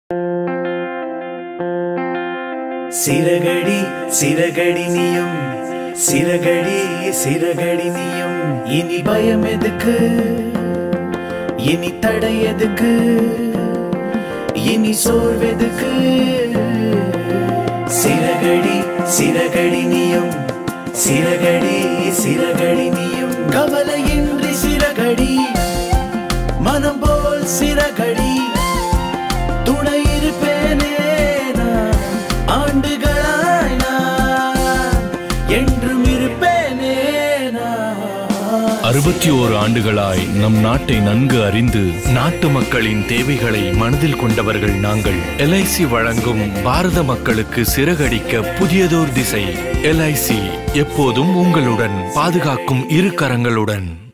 சிறகடி சிறகடி நீயும் சிறகடி சிறகடி நீயும் இனி பயம் எதுக்கு இனி தடை எதுக்கு இனி சோர்வெதுக்கு சிறகடி சிறகடி நீயும் சிறகடி சிறகடி நீயும் கவலையின்றி சிறகடி மனம் போல் சிறகடி துணை இருப்பேனே நான் ஆண்டுகளாய் நான் என்றும் இருப்பேனே நான் அறுபத்தி ஓரு ஆண்டுகளாய் நம் நாட்டை நன்கு அறிந்து நாட்டு மக்களின் தேவைகளை மனதில் கொண்டவர்கள் நாங்கள் எல்ஐசி வழங்கும் பாரத மக்களுக்கு சிறகடிக்க புதியதோர் திசை எல்ஐசி எப்போதும் உங்களுடன் பாதுகாக்கும் இரு கரங்களுடன்